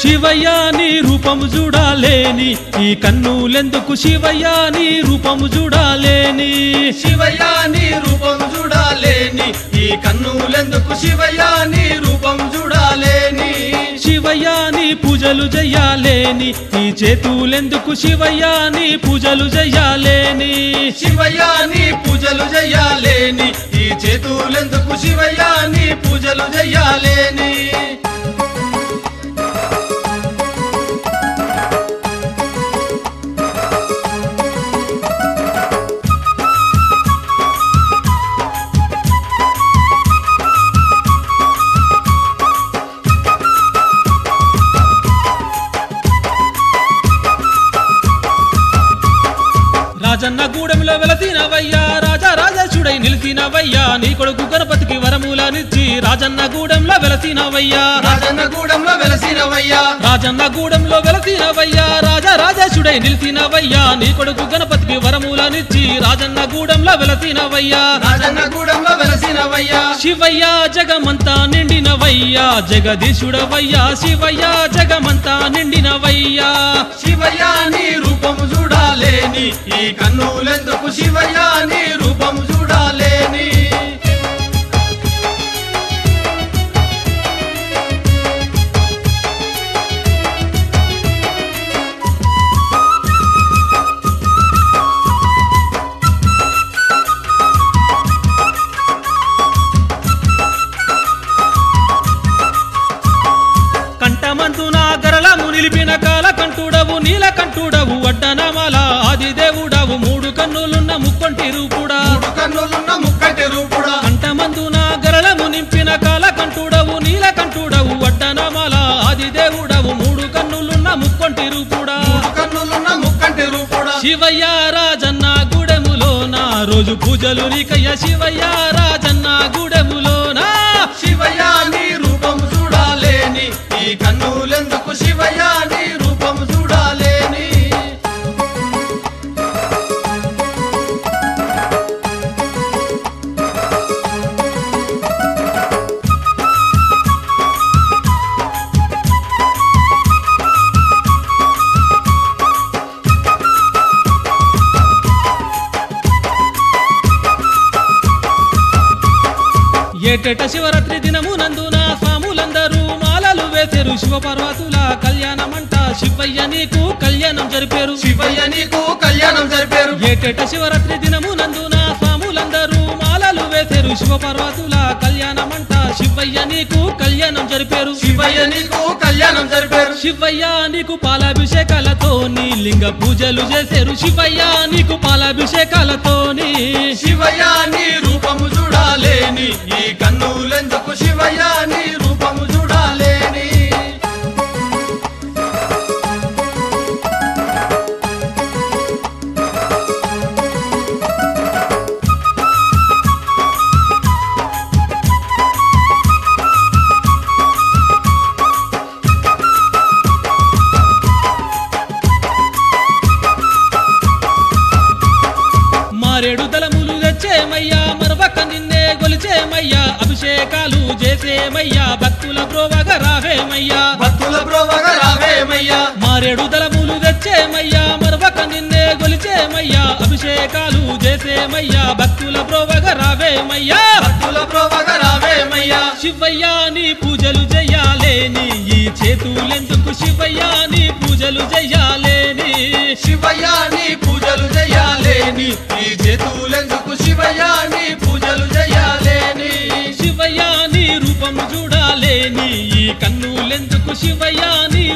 శివయ్య నీ రూపము చూడాలేని ఈ కన్నులెందుకు శివయ్య నీ రూపము చూడాలేని శివయ్య నీ రూపం చూడాలేని ఈ కన్నులెందుకు శివయ్య నీ రూపం చూడాలేని శివయ్య నీ పూజలు చెయ్యాలేని ఈ చేతులెందుకు శివయ్య నీ పూజలు చెయ్యాలేని శివయ్య నీ పూజలు చెయ్యాలేని ఈ చేతులెందుకు శివయ్య నీ పూజలు చెయ్యాలేని రాజన్న గూడెంలో వెలసినవయ్యా రాజా రాజేశుడై నిలిచినవయ్యా నీ కొడుకు గణపతికి వరములనిచ్చి రాజన్న గూడెంలో వెలసినవయ్యా రాజన్న గూడెంలో వెలసినవయ్యా రాజన్న గూడెంలో వెలసినవయ్యా రాజా రాజేశుడై నిలిచినవయ్యా నీ కొడుకు గణపతికి వరములనిచ్చి రాజన్న గూడెంలో వెలసినవయ్యా రాజన్న గూడెంలో వెలసినవయ్యా శివయ్య జగమంతా నిండినవయ్యా జగదీశుడవయ్యా శివయ్య జగమంతా నిండినవయ్యా శివయ్య నీ రూపము చూడాలేని ఈ కన్నులెందుకు శివయ్య నీ రూపము చూడాలేని కంఠమంతున గరళము నిలిపిన కాల కంఠుడవు నీల కంఠుడవు అడ్డనమల ఆది దేవుడవు మూడు కన్నులున్న ముక్కొంటి రూపుడా మూడు కన్నులున్న ముక్కటి రూపుడా కంఠమందున గరళము నింపిన కాల కంఠుడవు నీల కంఠుడవు అడ్డనమల ఆది దేవుడవు మూడు కన్నులున్న ముక్కొంటి రూపుడా మూడు కన్నులున్న ముక్కంటి రూపుడా శివయ్య రాజన్న గూడెములోన రోజు పూజలు నీకయ్య శివయ్య రాజన్న గూడెములోన శివయ్య నీ రూపము చూడాలేని ఈ కన్నులెందుకు శివయ్య నీ రూపము చూడాలేని ఏటేట శివరాత్రి దినము నందున స్వాములందరూ మాలలు వేశారు శివపార్వతుల కళ్యాణమంట శివయ్య నీకు కళ్యాణం జరిపారు శివయ్య నీకు కళ్యాణం జరిపారు ఏటేట శివరాత్రి దినము నందున స్వాములందరూ మాలలు వేశారు శివపార్వతుల కళ్యాణమంట శివయ్య నీకు కళ్యాణం జరిపారు శివయ్య నీకు కళ్యాణం జరిపారు శివయ్య నీకు పాలాభిషేకాలతోని లింగ పూజలు చేశారు శివయ్య నీకు పాలాభిషేకాలతోని శివయ్య నీ రూపము చూడాలేని ఈ కన్నులెందుకు శివయ్య నీ రూపము చూడాలేని మారేడు దళములు తెచ్చేమయ్యా మరవక నిన్నే గొలిచేమయ్యా అభిషేకాలు చేసేమయ్యా భక్తుల ప్రోవగా రావేమయ్యా భక్తుల ప్రోవగా రావేమయ్యా మారేడు దళములు తెచ్చేమయ్యా మరవక నిన్నే గొలిచేమయ్యా అభిషేకాలు చేసేమయ్యా భక్తుల ప్రోవగా రావేమయ్యా భక్తుల ప్రోవగా రావేమయ్యా శివయ్య నీ పూజలు చెయ్యాలేని ఈ చేతులెందుకు శివయ్య నీ పూజలు చెయ్యాలేని శివయ్య నీ పూజలు చేయాలేని ఈ చేతులెందుకు శివయ్య నీ పూజలు చేయాలేని శివయ్య నీ రూపము చూడాలేని ఈ కన్నులెందుకు శివయ్య నీ